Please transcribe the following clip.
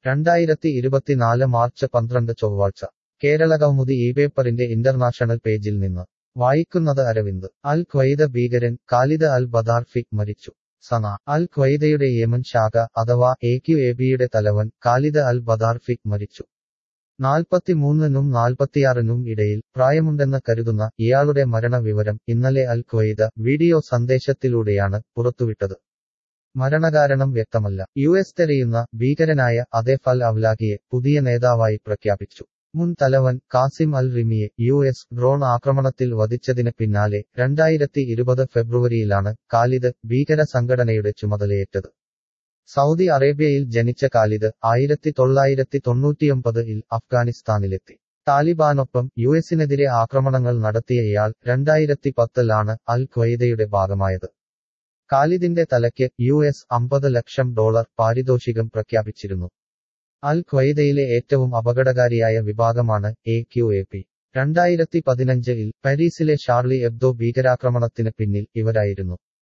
രണ്ടായിരത്തി ഇരുപത്തിനാല് മാർച്ച് പന്ത്രണ്ട് ചൊവ്വാഴ്ച കേരളകൗമുദി ഈ പേപ്പറിന്റെ ഇന്റർനാഷണൽ പേജിൽ നിന്ന് വായിക്കുന്നത് അരവിന്ദ് അൽ ഖ്വയ്ദ ഭീകരൻ ഖാലിദ് അൽ ബദാർഫി മരിച്ചു സന അൽ ഖ്വയ്ദയുടെ യമൻ ശാഖ അഥവാ എ ക്യു എ ബിയുടെ തലവൻ ഖാലിദ് അൽ ബദാർഫി മരിച്ചു നാൽപ്പത്തിമൂന്നിനും നാൽപ്പത്തിയാറിനും ഇടയിൽ പ്രായമുണ്ടെന്ന് കരുതുന്ന ഇയാളുടെ മരണവിവരം ഇന്നലെ അൽ ഖ്വയ്ദ വീഡിയോ സന്ദേശത്തിലൂടെയാണ് പുറത്തുവിട്ടത് മരണകാരണം വ്യക്തമല്ല യു എസ് തെരയുന്ന ഭീകരനായ അദേഫ് അൽ അവലാഖിയെ പുതിയ നേതാവായി പ്രഖ്യാപിച്ചു മുൻ തലവൻ കാസിം അൽ റിമിയെ യു എസ് ഡ്രോൺ ആക്രമണത്തിൽ വധിച്ചതിന് പിന്നാലെ രണ്ടായിരത്തി ഇരുപത് ഫെബ്രുവരിയിലാണ് ഖാലിദ് ഭീകര സംഘടനയുടെ ചുമതലയേറ്റത് സൗദി അറേബ്യയിൽ ജനിച്ച ഖാലിദ് ആയിരത്തി തൊള്ളായിരത്തി തൊണ്ണൂറ്റിയൊമ്പതിൽ അഫ്ഗാനിസ്ഥാനിലെത്തി താലിബാനൊപ്പം യു എസിനെതിരെ ആക്രമണങ്ങൾ നടത്തിയ ഇയാൾ രണ്ടായിരത്തി പത്തിലാണ് അൽ ഖ്വയ്ദയുടെ ഭാഗമായത് ഖാലിദിന്റെ തലയ്ക്ക് യു എസ് അമ്പത് ലക്ഷം ഡോളർ പാരിതോഷികം പ്രഖ്യാപിച്ചിരുന്നു അൽ ഖ്വയ്ദയിലെ ഏറ്റവും അപകടകാരിയായ വിഭാഗമാണ് എ ക്യു എ പി രണ്ടായിരത്തി പതിനഞ്ചിൽ പാരീസിലെ ഷാർലി എബ്ദോ ഭീകരാക്രമണത്തിന് പിന്നിൽ ഇവരായിരുന്നു